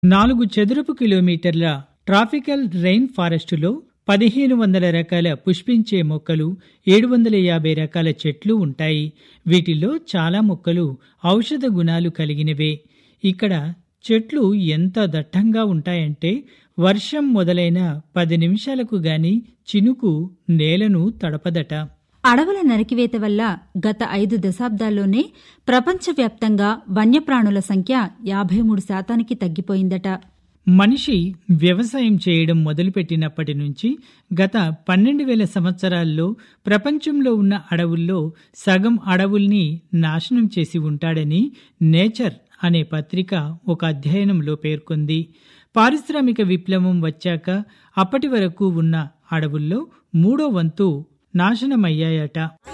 నాలుగు చదురపు కిలోమీటర్ల tropical rain ఫారెస్టులో పదిహేను వందల రకాల పుష్పించే మొక్కలు ఏడు వందల యాభై రకాల చెట్లు ఉంటాయి వీటిల్లో చాలా మొక్కలు ఔషధ గుణాలు కలిగినవే ఇక్కడ చెట్లు ఎంత దట్టంగా ఉంటాయంటే వర్షం మొదలైన పది నిమిషాలకు గాని చినుకు నేలను తడపదట అడవుల నరికివేత వల్ల గత ఐదు దశాబ్దాల్లోనే ప్రపంచవ్యాప్తంగా వన్యప్రాణుల సంఖ్య యాభై మూడు శాతానికి తగ్గిపోయిందట మనిషి వ్యవసాయం చేయడం మొదలుపెట్టినప్పటి నుంచి గత పన్నెండు వేల సంవత్సరాల్లో ప్రపంచంలో ఉన్న అడవుల్లో సగం అడవుల్ని నాశనం చేసి ఉంటాడని నేచర్ అనే పత్రిక ఒక అధ్యయనంలో పేర్కొంది పారిశ్రామిక విప్లవం వచ్చాక అప్పటి వరకు ఉన్న అడవుల్లో మూడో వంతు నాశనమయ్యాయట